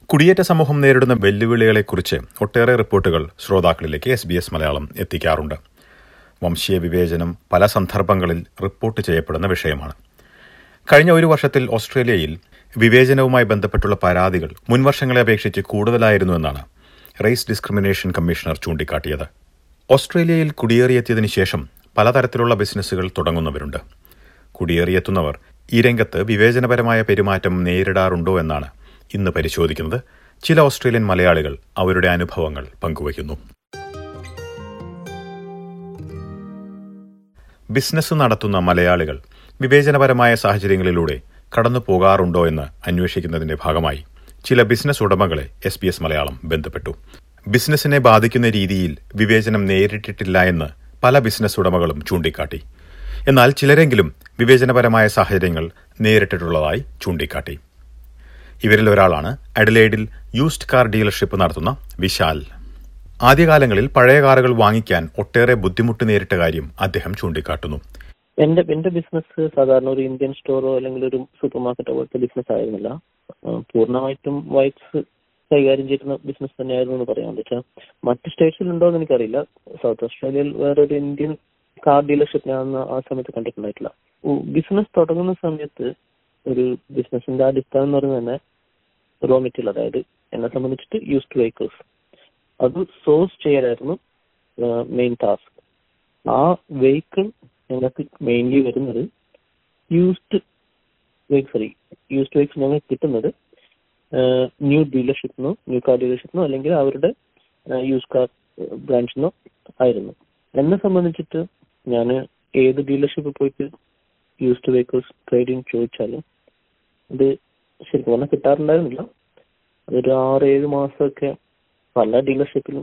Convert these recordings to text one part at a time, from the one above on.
കുടിയേറ്റ സമൂഹം നേരിടുന്ന വെല്ലുവിളികളെക്കുറിച്ച് ഒട്ടേറെ റിപ്പോർട്ടുകൾ ശ്രോതാക്കളിലേക്ക് എസ് ബി എസ് മലയാളം എത്തിക്കാറുണ്ട് വംശീയ വിവേചനം പല സന്ദർഭങ്ങളിൽ റിപ്പോർട്ട് ചെയ്യപ്പെടുന്ന വിഷയമാണ് കഴിഞ്ഞ ഒരു വർഷത്തിൽ ഓസ്ട്രേലിയയിൽ വിവേചനവുമായി ബന്ധപ്പെട്ടുള്ള പരാതികൾ മുൻവർഷങ്ങളെ അപേക്ഷിച്ച് കൂടുതലായിരുന്നു എന്നാണ് റേസ് ഡിസ്ക്രിമിനേഷൻ കമ്മീഷണർ ചൂണ്ടിക്കാട്ടിയത് ഓസ്ട്രേലിയയിൽ കുടിയേറിയെത്തിയതിനു ശേഷം പലതരത്തിലുള്ള ബിസിനസ്സുകൾ തുടങ്ങുന്നവരുണ്ട് കുടിയേറിയെത്തുന്നവർ ഈ രംഗത്ത് വിവേചനപരമായ പെരുമാറ്റം നേരിടാറുണ്ടോ എന്നാണ് ഇന്ന് പരിശോധിക്കുന്നത് ചില ഓസ്ട്രേലിയൻ മലയാളികൾ അവരുടെ അനുഭവങ്ങൾ പങ്കുവയ്ക്കുന്നു ബിസിനസ് നടത്തുന്ന മലയാളികൾ വിവേചനപരമായ സാഹചര്യങ്ങളിലൂടെ കടന്നു പോകാറുണ്ടോ എന്ന് അന്വേഷിക്കുന്നതിന്റെ ഭാഗമായി ചില ബിസിനസ് ഉടമകളെ എസ് ബി എസ് മലയാളം ബന്ധപ്പെട്ടു ബിസിനസിനെ ബാധിക്കുന്ന രീതിയിൽ വിവേചനം നേരിട്ടിട്ടില്ല എന്ന് പല ബിസിനസ് ഉടമകളും ചൂണ്ടിക്കാട്ടി എന്നാൽ ചിലരെങ്കിലും വിവേചനപരമായ സാഹചര്യങ്ങൾ നേരിട്ടിട്ടുള്ളതായി ചൂണ്ടിക്കാട്ടി ഇവരിൽ ഒരാളാണ് അഡലേഡിൽ യൂസ്ഡ് കാർ ഡീലർഷിപ്പ് നടത്തുന്ന വിശാൽ ആദ്യകാലങ്ങളിൽ പഴയ കാറുകൾ വാങ്ങിക്കാൻ ഒട്ടേറെ ബുദ്ധിമുട്ട് നേരിട്ട കാര്യം അദ്ദേഹം ചൂണ്ടിക്കാട്ടുന്നു എന്റെ എന്റെ ബിസിനസ് സാധാരണ ഒരു ഇന്ത്യൻ സ്റ്റോറോ അല്ലെങ്കിൽ ഒരു സൂപ്പർ മാർക്കറ്റോ പോലത്തെ ബിസിനസ് ആയിരുന്നില്ല ആ, പൂർണ്ണമായിട്ടും വൈറ്റ്സ് കൈകാര്യം ചെയ്യുന്ന ബിസിനസ് തന്നെയായിരുന്നു എന്ന് പറയാൻ വെച്ചാൽ മറ്റ് സ്റ്റേറ്റ്സിൽ ഉണ്ടോ എന്ന് എനിക്കറിയില്ല സൗത്ത് ഓസ്ട്രേലിയയിൽ വേറെ ഒരു ഇന്ത്യൻ കാർ ഡീലർഷിപ്പ് ഞാൻ അന്ന് ആ സമയത്ത് കണ്ടിട്ടുണ്ടായിട്ടില്ല ബിസിനസ് തുടങ്ങുന്ന സമയത്ത് ഒരു ബിസിനസിന്റെ അടിസ്ഥാനം എന്ന് പറയുന്നത് തന്നെ റോ മെറ്റീരിയൽ അതായത് എന്നെ സംബന്ധിച്ചിട്ട് യൂസ്ഡ് വെഹിക്കിൾസ് അത് സോഴ്സ് ചെയ്യലായിരുന്നു മെയിൻ ടാസ്ക് ആ വെഹിക്കിൾ ഞങ്ങൾക്ക് മെയിൻലി വരുന്നത് used vehicle sorry used vehicle ഞങ്ങൾക്ക് കിട്ടുന്നത് ന്യൂ ഡീലർഷിപ്പിനോ ന്യൂ കാർ ഡീലർഷിപ്പിനോ അല്ലെങ്കിൽ അവരുടെ യൂസ് കാർ ബ്രാഞ്ചിനോ ആയിരുന്നു എന്നെ സംബന്ധിച്ചിട്ട് ഞാൻ ഏത് ഡീലർഷിപ്പിൽ പോയിട്ട് യൂസ്ഡ് വെഹിക്കിൾസ് ട്രേഡിങ് ചോദിച്ചാലും ഇത് ശരിക്കും പറഞ്ഞാൽ കിട്ടാറുണ്ടായിരുന്നില്ല അതൊരു ആറ് ഏഴ് മാസമൊക്കെ പല ഡീലർഷിപ്പിലും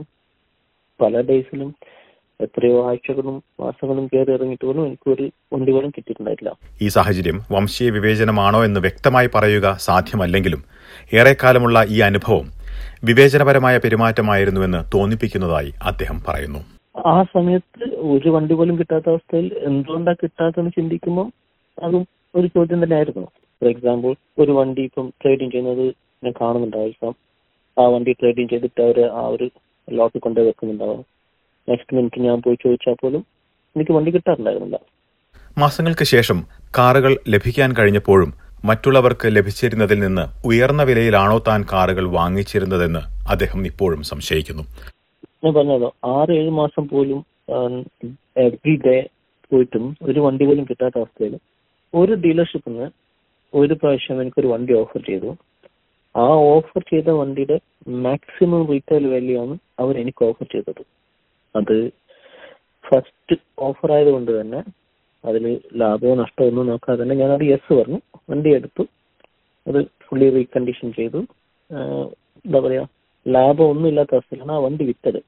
പല ഡേയ്സിലും എത്രയോ ആഴ്ചകളും മാസങ്ങളും കയറി ഇറങ്ങിയിട്ട് പോലും എനിക്ക് ഒരു വണ്ടി പോലും കിട്ടിയിട്ടുണ്ടായിട്ടില്ല ഈ സാഹചര്യം വംശീയ വിവേചനമാണോ എന്ന് വ്യക്തമായി പറയുക സാധ്യമല്ലെങ്കിലും ഏറെക്കാലമുള്ള ഈ അനുഭവം വിവേചനപരമായ പെരുമാറ്റമായിരുന്നുവെന്ന് തോന്നിപ്പിക്കുന്നതായി അദ്ദേഹം പറയുന്നു ആ സമയത്ത് ഒരു വണ്ടി പോലും കിട്ടാത്ത അവസ്ഥയിൽ എന്തുകൊണ്ടാ കിട്ടാത്തെന്ന് ചിന്തിക്കുമ്പോൾ അതും ഒരു ചോദ്യം തന്നെയായിരുന്നു ഫോർ എക്സാമ്പിൾ ഒരു വണ്ടി ഇപ്പം ട്രേഡിങ് ചെയ്യുന്നത് ഞാൻ കാണുന്നുണ്ടായിരിക്കാം ആ വണ്ടി ട്രേഡിങ് ചെയ്തിട്ട് അവർ ആ ഒരു ലോട്ടിൽ കൊണ്ടുപോയി വെക്കുന്നുണ്ടാവും നെക്സ്റ്റ് മിനിറ്റ് ഞാൻ പോയി ചോദിച്ചാൽ പോലും എനിക്ക് വണ്ടി കിട്ടാറുണ്ടായിരുന്നില്ല മാസങ്ങൾക്ക് ശേഷം കാറുകൾ ലഭിക്കാൻ കഴിഞ്ഞപ്പോഴും മറ്റുള്ളവർക്ക് ലഭിച്ചിരുന്നതിൽ നിന്ന് ഉയർന്ന വിലയിലാണോ താൻ കാറുകൾ വാങ്ങിച്ചിരുന്നതെന്ന് അദ്ദേഹം ഇപ്പോഴും സംശയിക്കുന്നു ഞാൻ പറഞ്ഞല്ലോ ആറ് ഏഴ് മാസം പോലും എവറി ഡേ പോയിട്ടും ഒരു വണ്ടി പോലും കിട്ടാത്ത അവസ്ഥയിൽ ഒരു ഡീലർഷിപ്പിൽ നിന്ന് ഒരു പ്രാവശ്യം എനിക്കൊരു വണ്ടി ഓഫർ ചെയ്തു ആ ഓഫർ ചെയ്ത വണ്ടിയുടെ മാക്സിമം റീറ്റെയിൽ വാല്യൂ ആണ് അവർ എനിക്ക് ഓഫർ ചെയ്തത് അത് ഫസ്റ്റ് ഓഫർ ആയതുകൊണ്ട് തന്നെ അതിൽ ലാഭമോ നഷ്ടമോ ഒന്നും നോക്കാതെ തന്നെ ഞാൻ അത് യെസ് പറഞ്ഞു വണ്ടി എടുത്തു അത് ഫുള്ളി റീകണ്ടീഷൻ ചെയ്തു ആഹ് എന്താ പറയാ ലാഭം ഒന്നും ഇല്ലാത്ത അവസ്ഥയിലാണ് ആ വണ്ടി വിറ്റത്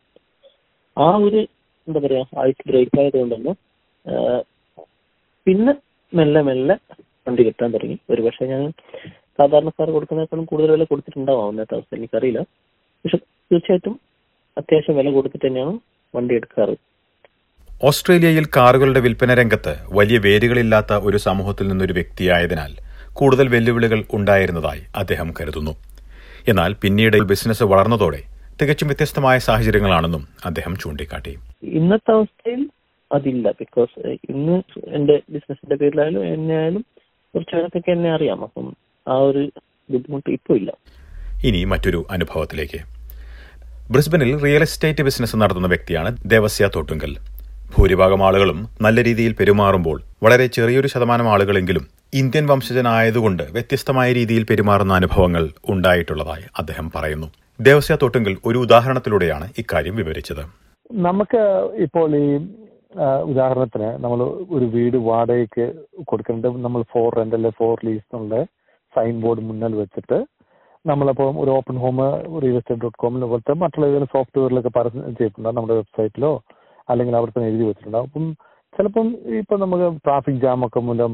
ആ ഒരു എന്താ പറയാ ആഴ്ച ബ്രേക്ക് ആയതുകൊണ്ട് തന്നെ ആഹ് പിന്നെ മെല്ലെ മെല്ലെ വണ്ടി കിട്ടാൻ തുടങ്ങി ഒരു പക്ഷേ ഞാൻ സാധാരണക്കാർ കൊടുക്കുന്നതിനേക്കാളും കൂടുതൽ വില കൊടുത്തിട്ടുണ്ടാവും അന്നത്തെ അവസ്ഥ എനിക്കറിയില്ല പക്ഷെ തീർച്ചയായിട്ടും അത്യാവശ്യം വില കൊടുത്തിട്ട് തന്നെയാണ് വണ്ടി എടുക്കാറ് ഓസ്ട്രേലിയയിൽ കാറുകളുടെ വിൽപ്പന രംഗത്ത് വലിയ വേരുകളില്ലാത്ത ഒരു സമൂഹത്തിൽ നിന്നൊരു വ്യക്തിയായതിനാൽ കൂടുതൽ വെല്ലുവിളികൾ ഉണ്ടായിരുന്നതായി അദ്ദേഹം കരുതുന്നു എന്നാൽ പിന്നീട് ബിസിനസ് വളർന്നതോടെ തികച്ചും വ്യത്യസ്തമായ സാഹചര്യങ്ങളാണെന്നും അദ്ദേഹം ചൂണ്ടിക്കാട്ടി ഇന്നത്തെ അവസ്ഥയിൽ അതില്ല ബിക്കോസ് ഇന്ന് എന്റെ ബിസിനസിന്റെ പേരിലായാലും എന്നെ ആയാലും കുറച്ച് പേർക്കൊക്കെ എന്നെ അറിയാം അപ്പം ആ ഒരു ബുദ്ധിമുട്ട് ഇപ്പോൾ ഇല്ല ഇനി മറ്റൊരു അനുഭവത്തിലേക്ക് ബ്രിസ്ബനിൽ റിയൽ എസ്റ്റേറ്റ് ബിസിനസ് നടത്തുന്ന വ്യക്തിയാണ് ദേവസ്യ തോട്ടുങ്കൽ ഭൂരിഭാഗം ആളുകളും നല്ല രീതിയിൽ പെരുമാറുമ്പോൾ വളരെ ചെറിയൊരു ശതമാനം ആളുകളെങ്കിലും ഇന്ത്യൻ വംശജനായതുകൊണ്ട് വ്യത്യസ്തമായ രീതിയിൽ പെരുമാറുന്ന അനുഭവങ്ങൾ ഉണ്ടായിട്ടുള്ളതായി അദ്ദേഹം പറയുന്നു ദേവസ്യ തോട്ടുങ്കൽ ഒരു ഉദാഹരണത്തിലൂടെയാണ് ഇക്കാര്യം വിവരിച്ചത് നമുക്ക് ഇപ്പോൾ ഈ ആ, ഉദാഹരണത്തിന് നമ്മൾ ഒരു വീട് വാടകയ്ക്ക് കൊടുക്കേണ്ടത് നമ്മൾ ഫോർ റെന്റ് അല്ലെ ഫോർ ലീസ് എന്നുള്ള സൈൻ ബോർഡ് മുന്നിൽ വെച്ചിട്ട് നമ്മളിപ്പോൾ ഒരു open home real estate dot കോമിൽ പോലത്തെ മറ്റുള്ള ഏതെങ്കിലും സോഫ്റ്റ്വെയറിലൊക്കെ പരസ്യം ചെയ്തിട്ടുണ്ടാവും നമ്മുടെ വെബ്സൈറ്റിലോ അല്ലെങ്കിൽ അവിടെ തന്നെ എഴുതി വെച്ചിട്ടുണ്ടാവും അപ്പം ചിലപ്പം ഇപ്പം നമുക്ക് ട്രാഫിക് ജാം ഒക്കെ മൂലം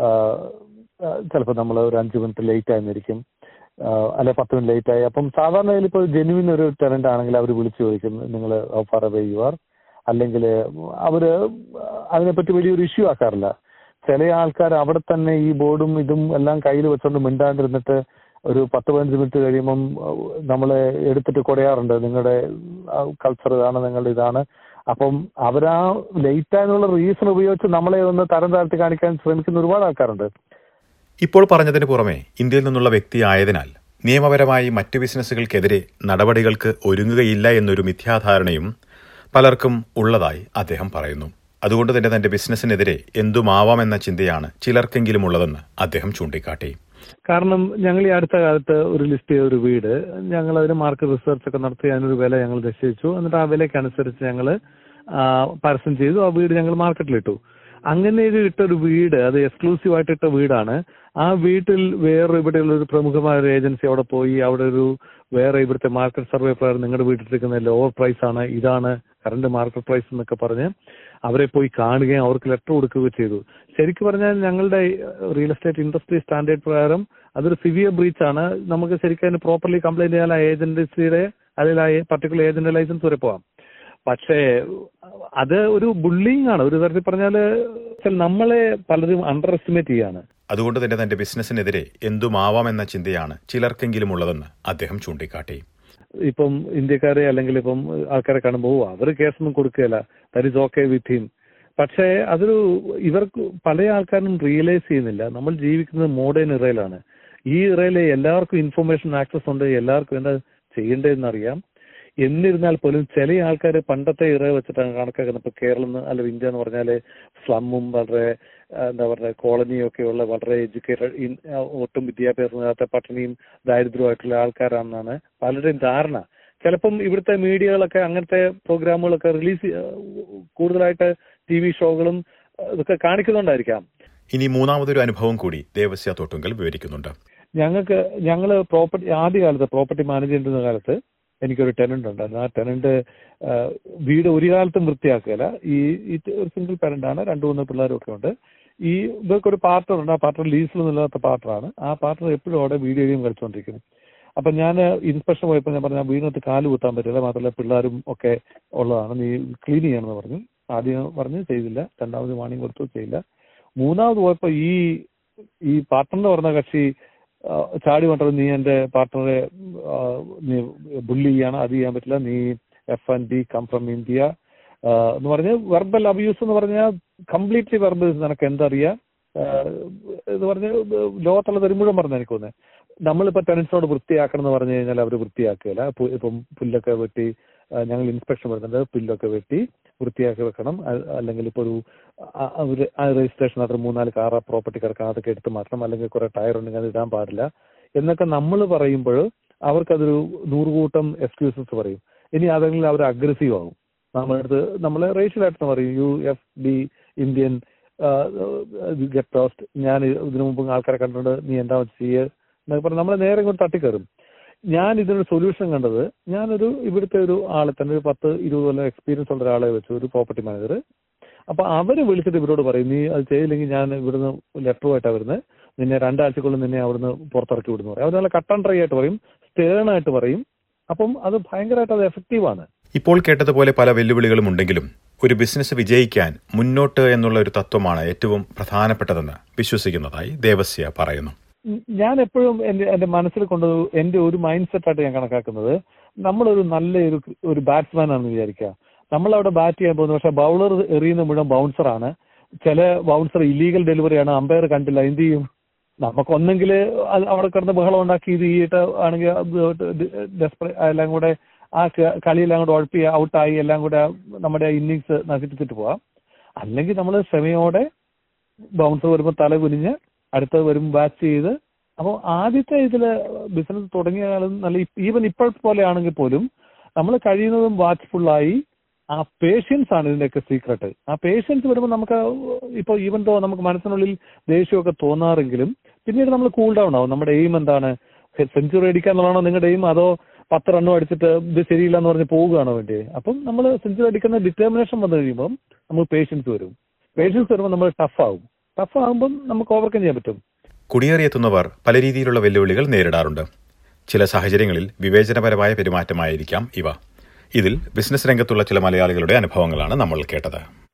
ചിലപ്പോൾ നമ്മൾ ഒരു അഞ്ച് മിനിറ്റ് ലേറ്റ് ആയിരിക്കും അല്ലെ പത്ത് മിനിറ്റ് ലേറ്റ് ആയി അപ്പം സാധാരണ ഇപ്പോൾ ജെനുവിൻ ഒരു ടെനന്റ് ആണെങ്കിൽ അവർ വിളിച്ചു ചോദിക്കും നിങ്ങൾ ഫാർ അവേ യു ആർ അല്ലെങ്കിൽ അവര് അതിനെപ്പറ്റി വലിയൊരു ഇഷ്യൂ ആക്കാറില്ല ചില ആൾക്കാർ അവിടെ തന്നെ ഈ ബോർഡും ഇതും എല്ലാം കയ്യിൽ വെച്ചോണ്ട് മിണ്ടാണ്ടിരുന്നിട്ട് ഒരു പത്ത് പതിനഞ്ച് മിനിറ്റ് കഴിയുമ്പം നമ്മളെ എടുത്തിട്ട് കുടയാറുണ്ട് നിങ്ങളുടെ കൾച്ചർ ഇതാണ് നിങ്ങളുടെ ഇതാണ് അപ്പം അവരാ ലേറ്റ് ആയതിനുള്ള റീസൺ ഉപയോഗിച്ച് നമ്മളെ ഒന്ന് തരം താഴ്ത്തി കാണിക്കാൻ ശ്രമിക്കുന്ന ഒരുപാട് ആൾക്കാരുണ്ട് ഇപ്പോൾ പറഞ്ഞതിന് പുറമെ ഇന്ത്യയിൽ നിന്നുള്ള വ്യക്തി ആയതിനാൽ നിയമപരമായി മറ്റ് ബിസിനസ്സുകൾക്കെതിരെ നടപടികൾക്ക് ഒരുങ്ങുകയില്ല എന്നൊരു മിഥ്യാധാരണയും പലർക്കും ഉള്ളതായി അദ്ദേഹം പറയുന്നു അതുകൊണ്ട് തന്നെ തന്റെ ബിസിനസ്സിനെതിരെ എന്തുമാവാമെന്ന ചിന്തയാണ് ചിലർക്കെങ്കിലും ഉള്ളതെന്ന് അദ്ദേഹം ചൂണ്ടിക്കാട്ടി കാരണം ഞങ്ങൾ ഈ അടുത്ത കാലത്ത് ഒരു ലിസ്റ്റ് ചെയ്ത ഒരു വീട് ഞങ്ങൾ അതിന് മാർക്കറ്റ് റിസർച്ച് ഒക്കെ നടത്തി അതിനൊരു വില ഞങ്ങൾ നിശ്ചയിച്ചു എന്നിട്ട് ആ വിലയ്ക്കനുസരിച്ച് ഞങ്ങൾ പരസ്യം ചെയ്തു ആ വീട് ഞങ്ങൾ മാർക്കറ്റിലിട്ടു അങ്ങനെ ഒരു ഇട്ട ഒരു വീട് അത് എക്സ്ക്ലൂസീവ് ആയിട്ട് ഇട്ട വീടാണ് ആ വീട്ടിൽ വേറെ ഇവിടെയുള്ള ഒരു പ്രമുഖമായ ഒരു ഏജൻസി അവിടെ പോയി അവിടെ ഒരു വേറെ ഇവിടുത്തെ മാർക്കറ്റ് സർവേ പ്രകാരം നിങ്ങളുടെ വീട്ടിലിരിക്കുന്ന ലോവർ പ്രൈസ് ആണ് ഇതാണ് കറണ്ട് മാർക്കറ്റ് പ്രൈസ് എന്നൊക്കെ പറഞ്ഞ് അവരെ പോയി കാണുകയും അവർക്ക് ലെറ്റർ കൊടുക്കുകയും ചെയ്തു ശരിക്കും പറഞ്ഞാൽ ഞങ്ങളുടെ റിയൽ എസ്റ്റേറ്റ് ഇൻഡസ്ട്രി സ്റ്റാൻഡേർഡ് പ്രകാരം അതൊരു സിവിയർ ബ്രീച്ച് ആണ് നമുക്ക് ശരിക്കും അതിന് പ്രോപ്പർലി കംപ്ലൈന്റ് ചെയ്യാൻ ആ ഏജൻസിയുടെ അല്ലെങ്കിൽ ആ പർട്ടിക്കുലർ ഏജന്റ് ലൈസൻസ് വരെ പോവാം പക്ഷേ അത് ഒരു ബുള്ളിങ് ആണ് ഒരു തരത്തിൽ പറഞ്ഞാല് നമ്മളെ പലരും അണ്ടർ എസ്റ്റിമേറ്റ് ചെയ്യാണ് അതുകൊണ്ട് തന്നെ തന്റെ ബിസിനസ്സിനെതിരെ എന്തുമാവാമെന്ന ചിന്തയാണ് ചിലർക്കെങ്കിലും ഉള്ളതെന്ന് അദ്ദേഹം ചൂണ്ടിക്കാട്ടി ഇപ്പം ഇന്ത്യക്കാരെ അല്ലെങ്കിൽ ഇപ്പം ആൾക്കാരെ കാണുമ്പോൾ ഓ അവർ കേസൊന്നും കൊടുക്കുകയില്ല that is okay with him പക്ഷേ അതൊരു ഇവർക്ക് പല ആൾക്കാരും റിയലൈസ് ചെയ്യുന്നില്ല നമ്മൾ ജീവിക്കുന്നത് മോഡേൺ ഇറയിലാണ് ഈ ഇറയിലെ എല്ലാവർക്കും ഇൻഫർമേഷൻ ആക്സസ് ഉണ്ട് എല്ലാവർക്കും എന്താ ചെയ്യേണ്ടതെന്ന് അറിയാം എന്നിരുന്നാൽ പോലും ചില ആൾക്കാർ പണ്ടത്തെ ഇറ വെച്ചിട്ടാണ് കണക്കാക്കുന്നത് ഇപ്പൊ കേരളം അല്ല ഇന്ത്യ എന്ന് പറഞ്ഞാൽ സ്ലമ്മും വളരെ എന്താ പറയുക കോളനിയും ഒക്കെയുള്ള വളരെ എഡ്യൂക്കേറ്റഡ് ഒട്ടും വിദ്യാഭ്യാസമില്ലാത്ത പട്ടിണിയും ദാരിദ്ര്യമായിട്ടുള്ള ആൾക്കാരാണെന്നാണ് പലരുടെയും ധാരണ ചിലപ്പം ഇവിടുത്തെ മീഡിയകളൊക്കെ അങ്ങനത്തെ പ്രോഗ്രാമുകളൊക്കെ റിലീസ് കൂടുതലായിട്ട് ടി വി ഷോകളും ഇതൊക്കെ കാണിക്കുന്നുണ്ടായിരിക്കാം ഇനി മൂന്നാമതൊരു അനുഭവം കൂടി ദേവസ്യ തോട്ടുങ്കൽ വിവരിക്കുന്നുണ്ട് ഞങ്ങൾക്ക് ഞങ്ങൾ പ്രോപ്പർട്ടി ആദ്യ കാലത്ത് പ്രോപ്പർട്ടി മാനേജ് ചെയ്യുന്ന കാലത്ത് എനിക്കൊരു ടെനന്റ് ഉണ്ടായിരുന്നു ആ ടെനന്റ് വീട് ഒരു കാലത്തും വൃത്തിയാക്കുകയില്ല ഈ ഒരു സിംഗിൾ പാരന്റ് ആണ് രണ്ടു മൂന്ന് പിള്ളേരും ഒക്കെ ഉണ്ട് ഈ ഇവർക്ക് ഒരു പാർട്ണർ ഉണ്ട് ആ പാർട്ണർ ലീസിൽ നിന്നില്ലാത്ത പാർട്ണറാണ് ആ പാർട്ണർ എപ്പോഴും അവിടെ വീഡിയോ ഗെയിം കളിച്ചുകൊണ്ടിരിക്കുന്നു അപ്പൊ ഞാൻ ഇൻസ്പെക്ഷൻ പോയപ്പോൾ ഞാൻ പറഞ്ഞ വീടിനകത്ത് കാല് കുത്താൻ പറ്റില്ല മാത്രമല്ല പിള്ളേരും ഒക്കെ ഉള്ളതാണ് നീ ക്ലീൻ ചെയ്യണമെന്ന് പറഞ്ഞു ആദ്യം പറഞ്ഞു ചെയ്തില്ല രണ്ടാമത് വാണിംഗ് കൊടുത്തു ചെയ്യില്ല മൂന്നാമത് പോയപ്പോ ഈ ഈ പാർട്ണർ പറഞ്ഞ കക്ഷി ചാടി കൊണ്ടത് നീ എന്റെ പാർട്ട്ണറെ നീ ബുള്ളി ചെയ്യാണ് അത് ചെയ്യാൻ പറ്റില്ല നീ F and B come from India എന്ന് പറഞ്ഞ് വെർബൽ അബ്യൂസ് എന്ന് പറഞ്ഞാൽ കംപ്ലീറ്റ്ലി വെർബൽ നിനക്ക് എന്തറിയാം എന്ന് പറഞ്ഞ് ലോകത്തുള്ള തരുമ്പോഴും പറഞ്ഞു എനിക്ക് തോന്നുന്നത് നമ്മളിപ്പോ ടെനൻസിനോട് വൃത്തിയാക്കണം എന്ന് പറഞ്ഞു കഴിഞ്ഞാൽ അവർ വൃത്തിയാക്കുകയില്ല ഇപ്പം പുല്ലൊക്കെ വെട്ടി ഞങ്ങൾ ഇൻസ്പെക്ഷൻ വരുന്നുണ്ട് പുല്ലൊക്കെ വെട്ടി വൃത്തിയാക്കി വെക്കണം അല്ലെങ്കിൽ ഇപ്പോൾ ഒരു ഒരു രജിസ്ട്രേഷൻ അത്ര മൂന്നാല് കാർ പ്രോപ്പർട്ടി കിടക്കണം അതൊക്കെ എടുത്ത് മാറ്റണം അല്ലെങ്കിൽ കുറെ ടയർ ഉണ്ടെങ്കിൽ അത് ഇടാൻ പാടില്ല എന്നൊക്കെ നമ്മൾ പറയുമ്പോൾ അവർക്കതൊരു നൂറുകൂട്ടം എക്സ്ക്യൂസസ് പറയും ഇനി അതെങ്കിലും അവർ അഗ്രസീവ് ആകും നമ്മളടുത്ത് നമ്മൾ റേഷ്യലായിട്ട് പറയും you F B Indian get lost ഞാൻ ഇതിനു മുമ്പ് ആൾക്കാരെ കണ്ടിട്ടുണ്ട് നീ എന്താ ചെയ്യ് എന്നൊക്കെ പറഞ്ഞ് നമ്മളെ നേരെ ഇങ്ങോട്ട് തട്ടിക്കയറും ഞാൻ ഇതിനൊരു സൊല്യൂഷൻ കണ്ടത് ഞാനൊരു ഇവിടുത്തെ ഒരു ആളെ തന്നെ ഒരു പത്ത് ഇരുപത് കൊല്ലം എക്സ്പീരിയൻസ് ഉള്ള ഒരാളെ വെച്ചു ഒരു പ്രോപ്പർട്ടി മാനേജർ അപ്പൊ അവര് വിളിച്ചിട്ട് ഇവരോട് പറയും നീ അത് ചെയ്യില്ലെങ്കിൽ ഞാൻ ഇവിടുന്ന് ലെറ്ററുമായിട്ടാണ് വരുന്നത് നിന്നെ രണ്ടാഴ്ചക്കുള്ളിൽ നിന്നെ അവിടുന്ന് പുറത്തിറക്കി വിടുന്നു പറയും അവർ നല്ല കട്ട് ആൻഡ് ഡ്രൈ ആയിട്ട് പറയും സ്റ്റേൺ ആയിട്ട് പറയും അപ്പം അത് ഭയങ്കരമായിട്ട് അത് എഫക്റ്റീവാണ് ഇപ്പോൾ കേട്ടതുപോലെ പല വെല്ലുവിളികളും ഉണ്ടെങ്കിലും ഒരു ബിസിനസ് വിജയിക്കാൻ മുന്നോട്ട് എന്നുള്ള ഒരു തത്വമാണ് ഏറ്റവും പ്രധാനപ്പെട്ടതെന്ന് വിശ്വസിക്കുന്നതായി ദേവസ്യ പറയുന്നു ഞാൻ എപ്പോഴും എന്റെ എന്റെ മനസ്സിൽ കൊണ്ട് എന്റെ ഒരു മൈൻഡ് സെറ്റായിട്ട് ഞാൻ കണക്കാക്കുന്നത് നമ്മളൊരു നല്ല ഒരു ഒരു ബാറ്റ്സ്മാൻ ആണെന്ന് വിചാരിക്കുക നമ്മൾ അവിടെ ബാറ്റ് ചെയ്യാൻ പോകുന്നത് പക്ഷെ ബൗളർ എറിയുന്ന മുഴുവൻ ബൗൺസർ ആണ് ചില ബൗൺസർ ഇല്ലീഗൽ ഡെലിവറിയാണ് അമ്പയർ കണ്ടില്ല എന്ത് ചെയ്യും നമുക്കൊന്നെങ്കിൽ അവിടെ കിടന്ന് ബഹളം ഉണ്ടാക്കി ഇത് ചെയ്തിട്ട് ആണെങ്കിൽ എല്ലാം കൂടെ ആ കളിയെല്ലാം കൂടെ ഉഴപ്പി ഔട്ടായി എല്ലാം കൂടെ നമ്മുടെ ഇന്നിങ്സ് നശിപ്പിച്ചിട്ട് പോവാം അല്ലെങ്കിൽ നമ്മൾ ക്ഷമയോടെ ബൗൺസർ വരുമ്പോൾ തല കുനിഞ്ഞ് അടുത്തത് വരുമ്പോൾ ബാറ്റ് ചെയ്ത് അപ്പോൾ ആദ്യത്തെ ഇതില് ബിസിനസ് തുടങ്ങിയ കാലം നല്ല ഈവൻ ഇപ്പോൾ പോലെ ആണെങ്കിൽ പോലും നമ്മൾ കഴിയുന്നതും വാച്ച്ഫുള്ളായി ആ പേഷ്യൻസ് ആണ് ഇതിന്റെയൊക്കെ സീക്രട്ട് ആ പേഷ്യൻസ് വരുമ്പോൾ നമുക്ക് ഇപ്പോൾ ഈവൻ തോ നമുക്ക് മനസ്സിനുള്ളിൽ ദേഷ്യമൊക്കെ തോന്നാറെങ്കിലും പിന്നീട് നമ്മൾ കൂൾ ഡൗൺ ആവും നമ്മുടെ എയിം എന്താണ് സെഞ്ചുറി അടിക്കുക എന്നുള്ളതാണോ നിങ്ങളുടെ എയിം അതോ പത്ത് റണ്ണും അടിച്ചിട്ട് ഇത് ശരിയില്ല എന്ന് പറഞ്ഞ് പോവുകയാണോ വേണ്ടി അപ്പം നമ്മൾ സെഞ്ചുറി അടിക്കുന്ന ഡിറ്റർമിനേഷൻ വന്നു കഴിയുമ്പോൾ നമുക്ക് പേഷ്യൻസ് വരും പേഷ്യൻസ് വരുമ്പോൾ നമ്മൾ ടഫ് ആവും ടഫ് ആകുമ്പം നമുക്ക് ഓവർകം ചെയ്യാൻ പറ്റും കുടിയേറിയെത്തുന്നവർ പല രീതിയിലുള്ള വെല്ലുവിളികൾ നേരിടാറുണ്ട് ചില സാഹചര്യങ്ങളിൽ വിവേചനപരമായ പെരുമാറ്റമായിരിക്കാം ഇവ ഇതിൽ ബിസിനസ് രംഗത്തുള്ള ചില മലയാളികളുടെ അനുഭവങ്ങളാണ് നമ്മൾ കേട്ടത്